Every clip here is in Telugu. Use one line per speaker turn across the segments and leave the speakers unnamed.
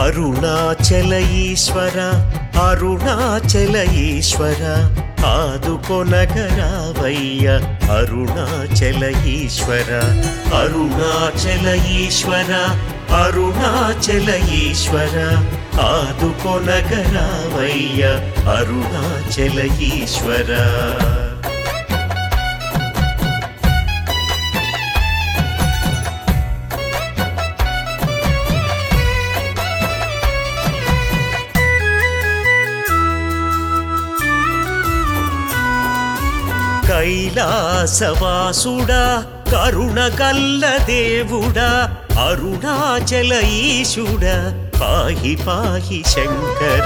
అరుణాచల ఈశ్వర అరుణాచల ఈశ్వర ఆదుకొనగరావయ్య అరుణాచల ఈశ్వర అరుణాచల ఈశ్వర అరుణాచల ఈశ్వర ఆదుకొనగరావయ్య అరుణాచల ఈశ్వర కైలాసవాసుడా కరుణగల్ల దేవుడా అరుణాచల ఈశుడా పాహి పాహి శంకర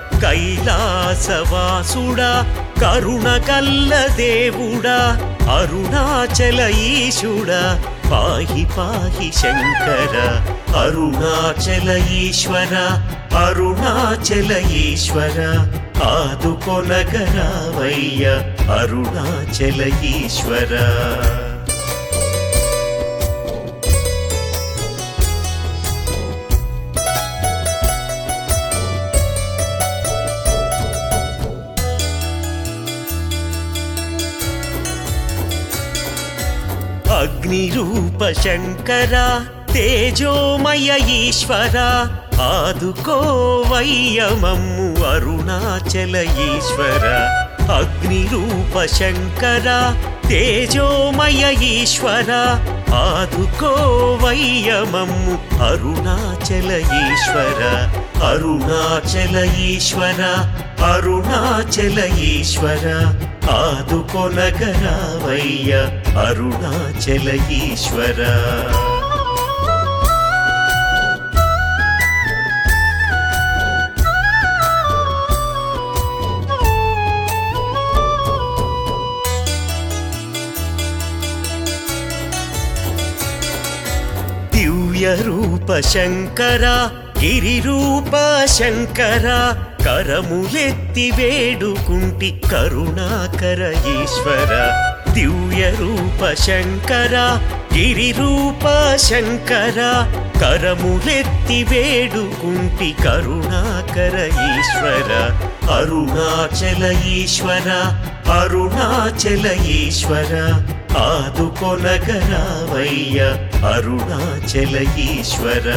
కైలాసవాసుడా కరుణగల్ల దేవుడా అరుణాచల ఈశుడా పాహి పాహి శంకర అరుణాచల ఈశ్వర అరుణాచల ఈశ్వర ఆదుకొనగరావయ్య అరుణాచల ఈశ్వర అగ్నిరూప శంకర తేజోమయ ఈశ్వర ఆదుకోవయ్యమమ్ము అరుణాచల ఈశ్వర అగ్నిరూప శంకర తేజోమయ ఈశ్వర ఆదుకోవయ్యమమ్ము అరుణాచల ఈశ్వర అరుణాచల ఈశ్వర అరుణాచల ఈశ్వర ఆదుకొనగరావయ్య అరుణాచల ఈశ్వర దివ్య రూప శంకర గిరి రూప శంకర కరములెత్తి వేడుకుంటి కరుణాకర ఈశ్వర దివ్య రూప శంకర గిరి రూప శంకర కరములెత్తి వేడుకుంటి కరుణాకర ఈశ్వర అరుణాచల ఈశ్వర అరుణాచల ఈశ్వర ఆదుకొనగరావయ్య అరుణాచల ఈశ్వర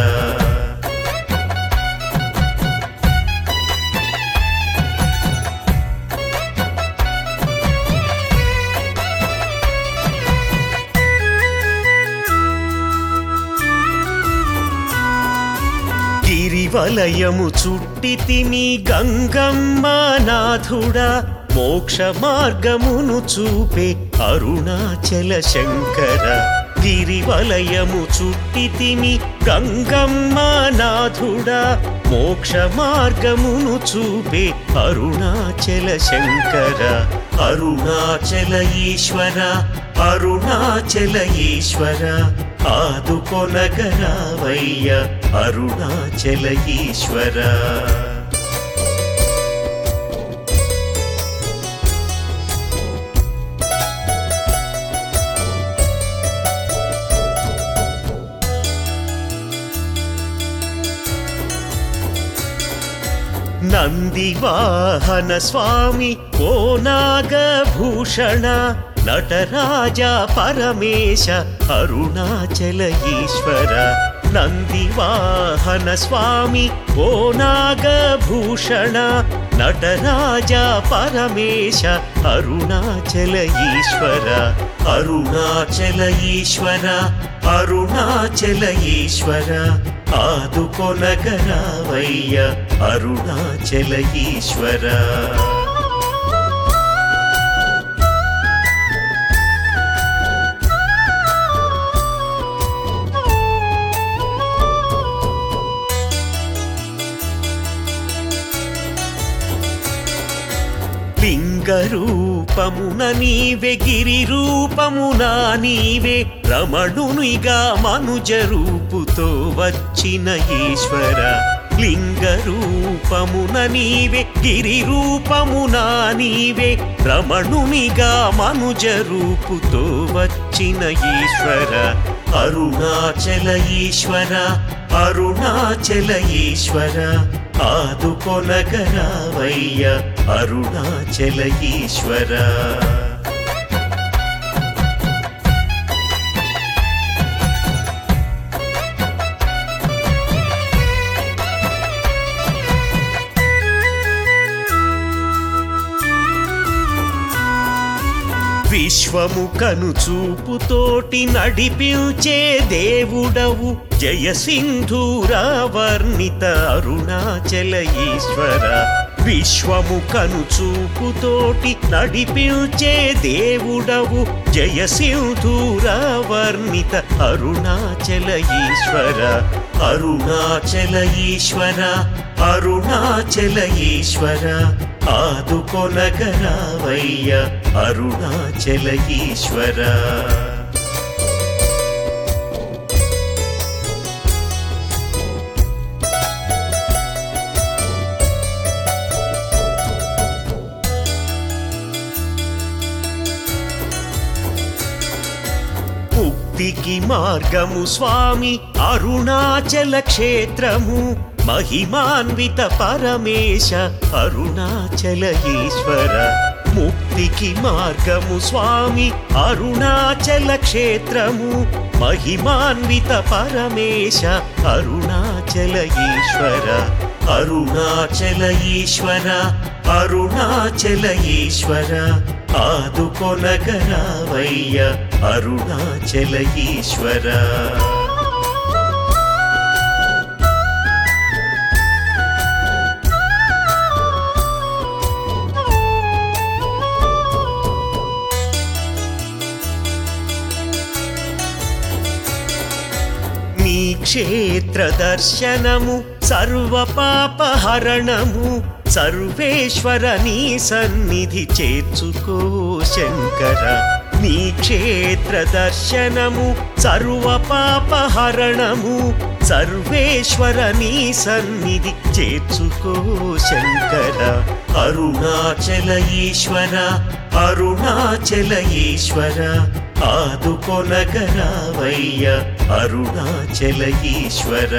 గిరివలయము చుట్టితిమి గంగమ్మ నాథుడా మోక్ష మార్గమును చూపే అరుణాచల శంకర గిరివలయము చుట్టితిమి గంగమ్మ నాథుడా మోక్ష మార్గమును చూపే అరుణాచల శంకర అరుణాచల ఈశ్వర అరుణాచల ఈశ్వర ఆదుకొనగరావయ్య అరుణాచల ఈశ్వర నందివాహన స్వామి ఓ నాగభూషణ నటరాజ పరమేశ అరుణాచల ఈశ్వర నందివాహన స్వామి ఓ నాగభూషణ నటరాజ పరమేశ అరుణాచల ఈశ్వర అరుణాచల ఈశ్వర అరుణాచల ఈశ్వర ఆదుకొనగరావయ్య అరుణాచల ఈశ్వర లింగ రూపమున నీవే గిరి రూపమున నీవే రమణునిగా మనుజ రూపుతో వచ్చిన ఈశ్వర లింగ రూపమున నీవే గిరి రూపమున నీవే రమణునిగా మనుజ రూపుతో వచ్చిన ఈశ్వర అరుణాచల ఈశ్వర అరుణాచల ఈశ్వర ఆదుకొనగరావయ్య అరుణాచల ఈశ్వర విశ్వము కనుచూపుతోటి నడిపించే దేవుడవు జయ సింధూరా వర్ణిత అరుణాచల ఈశ్వర విశ్వము కనుచూపుతోటి నడిపించే దేవుడవు జయ సింధూరా వర్ణిత అరుణాచల ఈశ్వర అరుణాచల ఈశ్వర అరుణాచల ఈశ్వర ఆదుకొనగరావయ్య అరుణాచల ఈశ్వర ముక్తికి మార్గము స్వామి అరుణాచల క్షేత్రము మహిమాన్విత పరమేశ అరుణాచల ఈశ్వర ముక్తికి మార్గము స్వామి అరుణాచల క్షేత్రము మహిమాన్విత పరమేశ అరుణాచల ఈశ్వర అరుణాచల ఈశ్వర అరుణాచల ఈశ్వర ఆదుకొనగరావయ్య అరుణాచల ఈశ్వర నీ క్షేత్ర దర్శనము సర్వ పాపహరణము సర్వేశ్వర నీ సన్నిధి చేర్చుకో శంకర నీ క్షేత్ర దర్శనము సర్వ పాపహరణము సర్వేశ్వర నీ సన్నిధి చేర్చుకో శంకర అరుణాచల ఈశ్వర అరుణాచల ఈశ్వర ఆదుకొనగరావయ్య అరుణాచల ఈశ్వర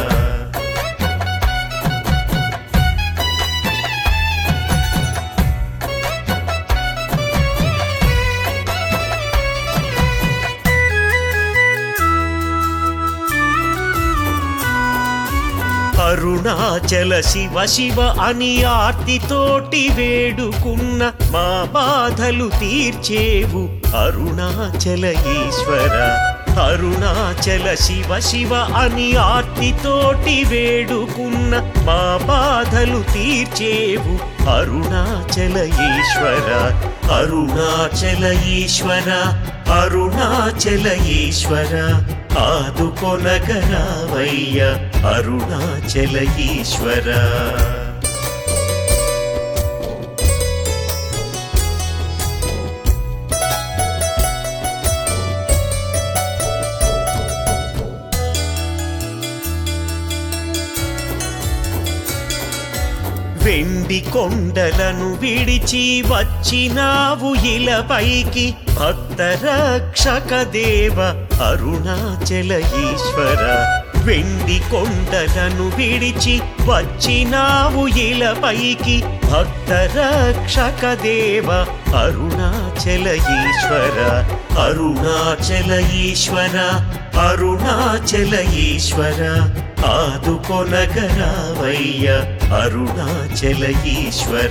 అరుణాచల శివ శివ అని ఆర్తితోటి వేడుకున్న మా బాధలు తీర్చేవు అరుణాచల ఈశ్వర అరుణాచల శివ శివ అని ఆర్తితోటి వేడుకున్న మా బాధలు తీర్చేవు అరుణాచల ఈశ్వర అరుణాచల ఈశ్వర అరుణాచల ఈశ్వర ఆదుకొనగరావయ్య అరుణాచల ఈశ్వర వెండి కొండలను విడిచి వచ్చినావు ఇలపైకి భక్త రక్షక దేవ అరుణాచల ఈశ్వర వెండి కొండలను విడిచి వచ్చినావు ఇలపైకి భక్త రక్షక దేవ అరుణాచల ఈశ్వర అరుణాచల ఈశ్వర అరుణాచల ఈశ్వర ఆదుకొనగరావయ్య అరుణాచల ఈశ్వర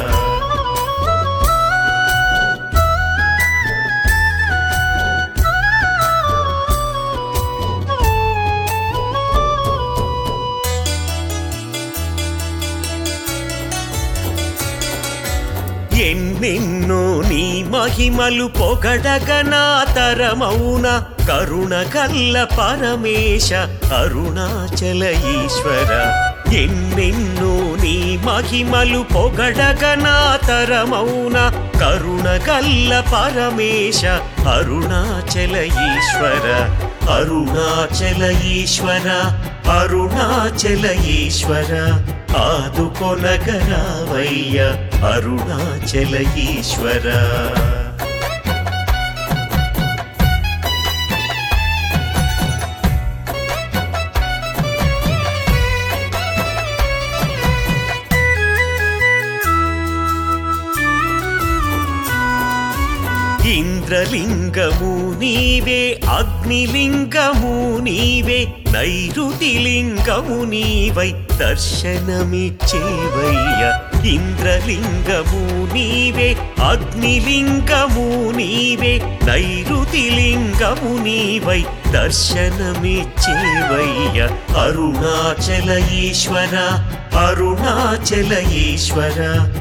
ఎన్నెన్నో నీ మహిమలు పొగడగనా తరమౌన కరుణ కల్ల పరమేశ అరుణాచల ఈశ్వర ఎన్నెన్నో నీ మహిమలు పొగడగనా తరమౌన కరుణ కల్ల పరమేశ అరుణాచల ఈశ్వర అరుణాచల ఈశ్వర అరుణాచల ఈశ్వర ఆదుకొనగరావయ్య అరుణాచల ఈశ్వర ఇంద్రలింగము నీవే అగ్నిలింగము నీవే నైరుతిలింగము నీవై దర్శనమిచ్చేవయ్య ఇంద్రలింగము నీవే అగ్నిలింగము నీవే నైరుతిలింగము నీవై దర్శనమిచ్చేవయ్య అరుణాచల ఈశ్వర అరుణాచల ఈశ్వర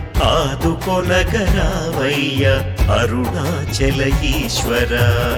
ఆదుకొనగరావయ్య అరుణాచల ఈశ్వర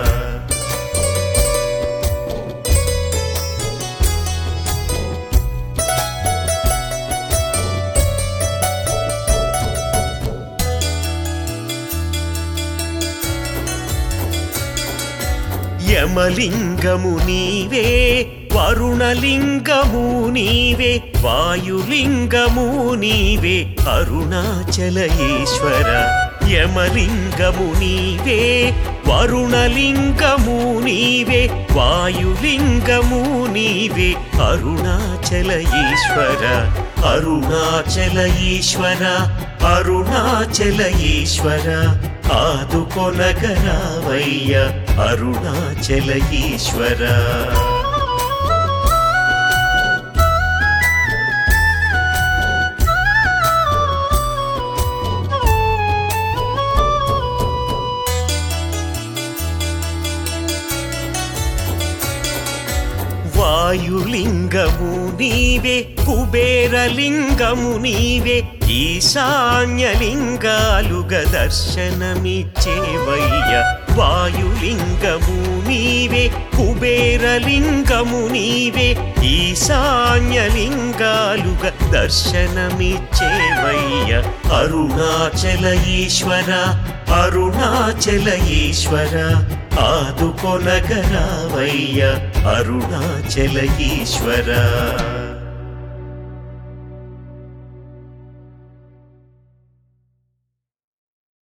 యమలింగము నీవే వరుణలింగము నీవే వాయులింగము నీవే అరుణాచల ఈశ్వర యమలింగము నీవే వరుణలింగము నీవే వాయులింగము నీవే అరుణాచల ఈశ్వర అరుణాచల ఈశ్వర అరుణాచల ఈశ్వర ఆదుకొనగరావయ్య అరుణాచల ఈశ్వర వాయులింగము నీవే కుబేరలింగము నీవే ఈశాన్యలింగాలుగ దర్శనమిచ్చేవయ్య వాయులింగము నీవే కుబేరలింగము నీవే ఈశాన్యలింగాలుగ దర్శనమిచ్చేవయ్య అరుణాచల ఈశ్వర అరుణాచల ఈశ్వర ఆదుకొనగరావయ్య అరుణాచల ఈశ్వర